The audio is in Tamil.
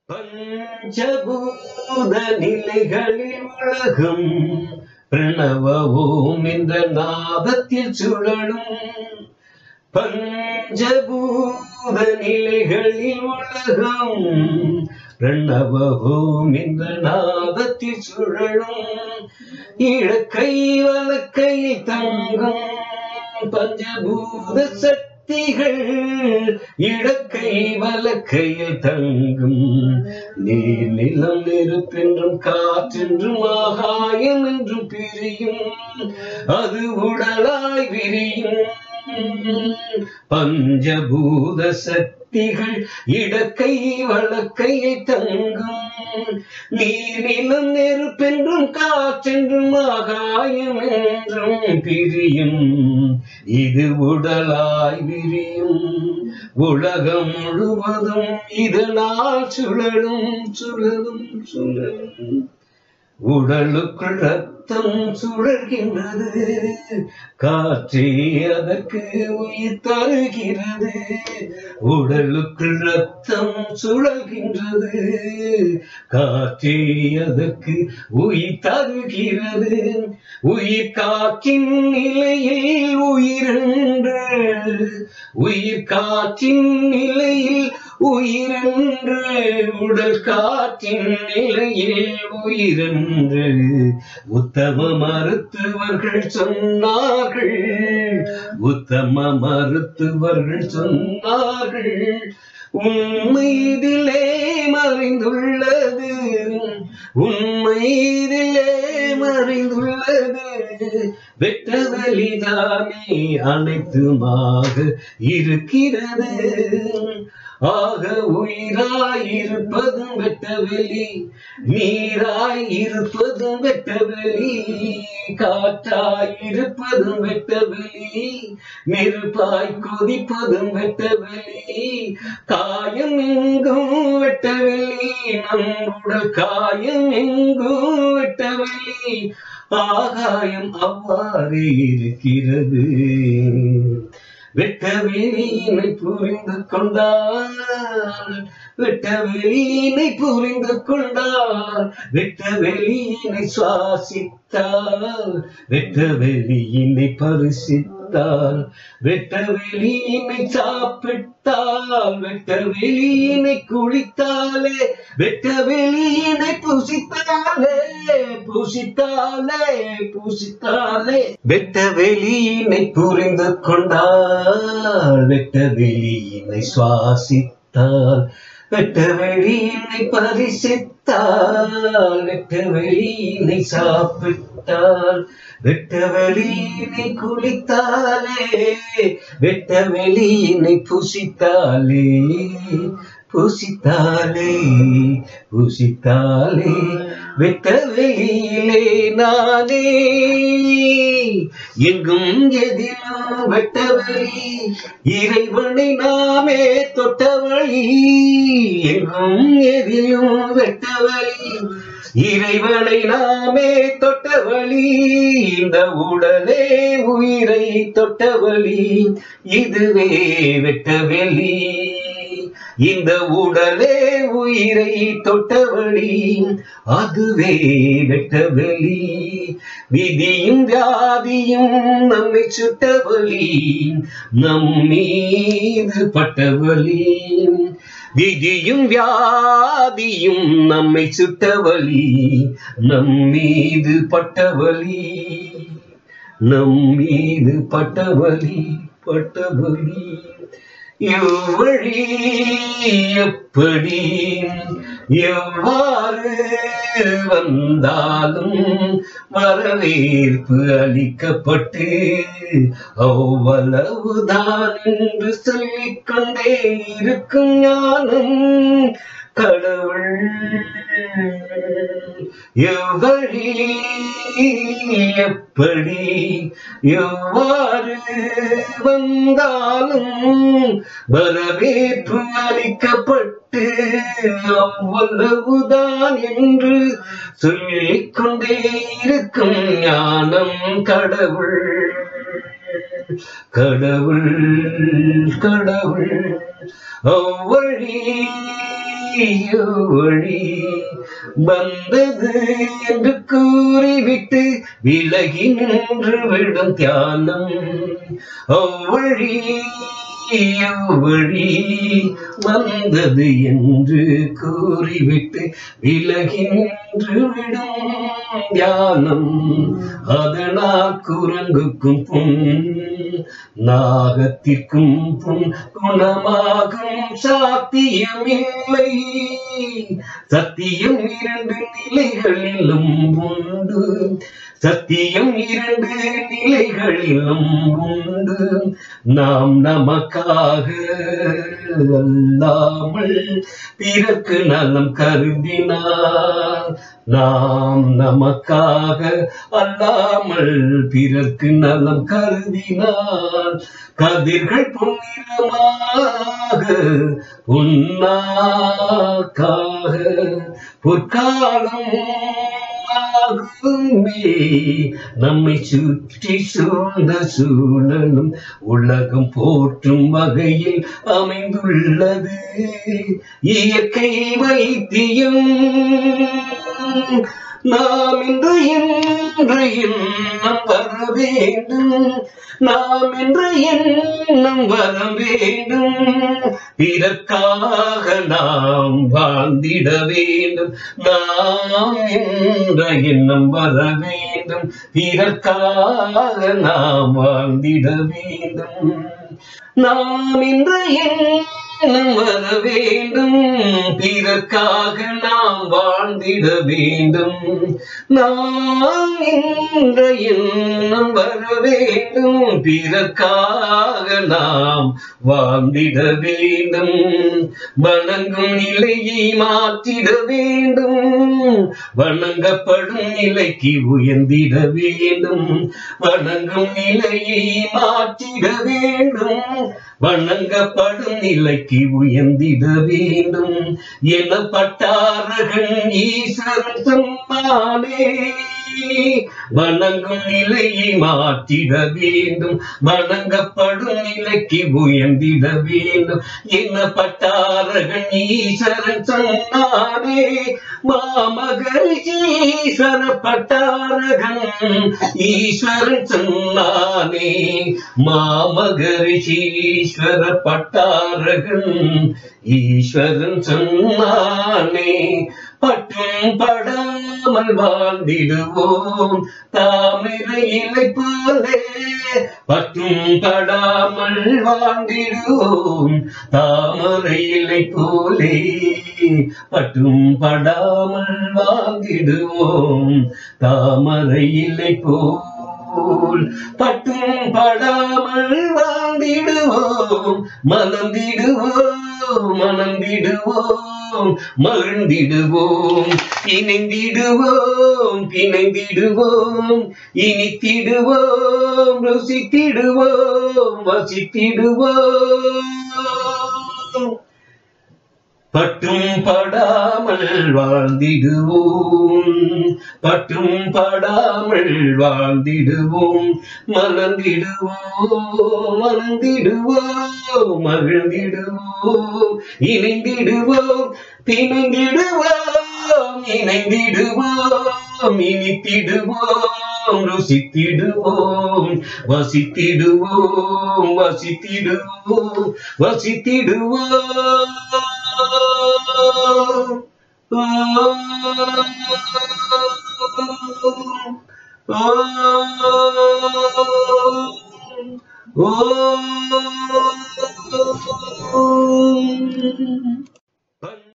பஞ்சபூத நிலைகளில் உலகம் பிரணவவோம் என்ற நாதத்தில் சுழலும் பஞ்சபூத நிலைகளில் உலகம் பிரணவவோம் என்ற நாதத்தில் சுழலும் இழக்கை வழக்கை தங்கும் பஞ்சபூத சக்திகள் இடக்கை வலக்கையில் தங்கும் நீர் நிலம் நெருப்பென்றும் காற்றென்றும் ஆகாயம் என்றும் பிரியும் அது உடலாய் விரியும் பஞ்சபூத சக்திகள் இடக்கை வழக்கையை தங்கும் நீர் நிலம் நெருப்பென்றும் காற்றென்றும் ஆகாயம் என்றும் பிரியும் இது உடலாய் விரியும் உலகம் முழுவதும் இதனால் சுழலும் சுழலும் சுழலும் உடலுக்குள் ரத்தம் சுழல்கின்றது காற்றே அதற்கு உயிர் தருகிறது உடலுக்குள் ரத்தம் சுழல்கின்றது காற்றே அதற்கு உயிர் தருகிறது உயிர் காற்றின் நிலையில் உயிரென்று உயிர் காற்றின் நிலையில் உயிரென்று உடல் காற்றின் நிலையில் உயிரென்று உத்தம மருத்துவர்கள் சொன்னார்கள் உத்தம மருத்துவர்கள் சொன்னார்கள் உண்மை இதிலே மறைந்துள்ளது உண்மை இதிலே மறைந்துள்ளது வெட்டவெளிதானே அனைத்துமாக இருக்கிறது ஆக உயிராய் இருப்பதும் வெட்டவெளி நீராய் இருப்பதும் வெட்டவெளி காற்றாய் இருப்பதும் வெட்டவெளி நெருப்பாய் கொதிப்பதும் வெட்டவெளி காயம் எங்கும் வெட்டவெளி நம் உடல் காயம் எங்கும் வெட்டவெளி ஆகாயம் அவ்வாறு இருக்கிறது வெட்ட வெளியினை புரிந்து கொண்டார் வெட்ட வெளியினை புரிந்து கொண்டார் வெட்ட வெளியினை சுவாசித்தார் வெட்ட வெளியினை பரிசித்தார் வெட்ட வெளியினை சாப்பிட்டால் வெட்ட வெளியினை குளித்தாலே வெட்ட வெளியினை புசித்தாலே புசித்தாலே புசித்தாலே வெட்ட வெளியினை புரிந்து கொண்டால் வெட்ட வெளியினை சுவாசித்தால் வெட்ட வெளியினை பரிசித்தால் வெட்ட வெளியினை சாப்பிட்டால் வெட்ட வெளியினை குளித்தாலே வெட்ட வெளியினை புசித்தாலே புசித்தாலே புசித்தாலே வெட்ட வெளியிலே நானே எங்கும் எதிலும் வெட்ட வெளி இறைவனை நாமே தொட்ட வழி எங்கும் எதிலும் வெட்ட வழி இறைவனை நாமே தொட்ட வழி இந்த உடலே உயிரை தொட்ட வழி இதுவே வெட்ட வெளி இந்த உடலே உயிரை தொட்டவழி அதுவே வெட்டவெளி விதியும் வியாதியும் நம்மை சுட்டவழி நம் மீது பட்டவழி விதியும் வியாதியும் நம்மை சுட்டவழி நம் மீது பட்டவழி நம் மீது பட்டவலி பட்டவலி எவ்வழி எப்படி எவ்வாறு வந்தாலும் வரவேற்பு அளிக்கப்பட்டு அவ்வளவுதான் என்று சொல்லிக்கொண்டே இருக்கும் ஞானம் கடவுள் எவ்வழி எப்படி எவ்வாறு வந்தாலும் வரவேற்பு அளிக்கப்பட்டு அவ்வளவுதான் என்று சொல்லிக் கொண்டே இருக்கும் ஞானம் கடவுள் கடவுள் கடவுள் அவ்வழி வழி வந்தது என்று கூறிவிட்டு விலகி நின்று விடும் தியானம் அவ்வழி வழி வந்தது என்று கூறிவிட்டு விலகி நின்று விடும் தியானம் அதனால் குரங்குக்கும் புண் நாகத்திற்கும் புண் குணமாகும் சாத்தியமில்லை சத்தியம் இரண்டு நிலைகளிலும் உண்டு சத்தியம் இரண்டு நிலைகளிலும் உண்டு நாம் நமக்காக அல்லாமல் பிறக்கு நலம் கருதினார் நாம் நமக்காக அல்லாமல் பிறர்க்கு நலம் கருதினார் கதிர்கள் பொன்னிறமாக பொன்னாக்காக பொற்காலம் ஆகுமே நம்மை சுற்றி சூழ்ந்த சூழலும் உலகம் போற்றும் வகையில் அமைந்துள்ளது இயற்கை வைத்தியம் நாம் இன்று இன்று எண்ணம் வர வேண்டும் நாம் இன்று எண்ணம் வர வேண்டும் பிறக்காக நாம் வாழ்ந்திட வேண்டும் நாம் என்ற எண்ணம் வர வேண்டும் பிறக்காக நாம் வாழ்ந்திட வேண்டும் நாம் இன்று எண்ணம் வர வேண்டும் பிறக்காக நாம் வாழ்ந்திட வேண்டும் நாம் என்ற எண்ணம் வர வேண்டும் பிறக்காக நாம் வாழ்ந்திட வேண்டும் வணங்கும் நிலையை மாற்றிட வேண்டும் வணங்கப்படும் நிலைக்கு உயர்ந்திட வேண்டும் வணங்கும் நிலையை மாற்றிட வேண்டும் வணங்கப்படும் நிலைக்கு உயர்ந்திட வேண்டும் எனப்பட்டார்கள் ஈஸ்வரன் சொன்னானே வணங்கும் நிலையை மாற்றிட வேண்டும் வணங்கப்படும் நிலைக்கு உயர்ந்திட வேண்டும் என்னப்பட்டார்கள் ஈஸ்வரன் சொன்னானே மாமகள் ஈஸ்வர பட்டாரகன் ஈஸ்வரன் சொன்னானே மாமகரிஷி ஈஸ்வர பட்டாரகன் ஈஸ்வரன் சொன்னானே பட்டும் படாமல் வாழ்ந்திடுவோம் தாமிரை இலை போலே பட்டும் படாமல் வாழ்ந்திடுவோம் தாமரை இலை போலே பட்டும் படாமல் வாழ்ந்திடுவோம் தாமரை இலை போல் பட்டும் படாமல் வாழ்ந்திடுவோம் மலர்ந்திடுவோம் மணந்திடுவோம் மகிழ்ந்திடுவோம் இணைந்திடுவோம் பிணைந்திடுவோம் இனித்திடுவோம் ருசித்திடுவோம் வசித்திடுவோம் பட்டும் படாமல் வாழ்ந்திடுவோம் பட்டும் படாமல் வாழ்ந்திடுவோம் மலர்ந்திடுவோம் மலர்ந்திடுவோம் மகிழ்ந்திடுவோம் இணைந்திடுவோம் பிணைந்திடுவோம் இணைந்திடுவோம் இனித்திடுவோம் ருசித்திடுவோம் வசித்திடுவோம் வசித்திடுவோம் வசித்திடுவோம் ஓ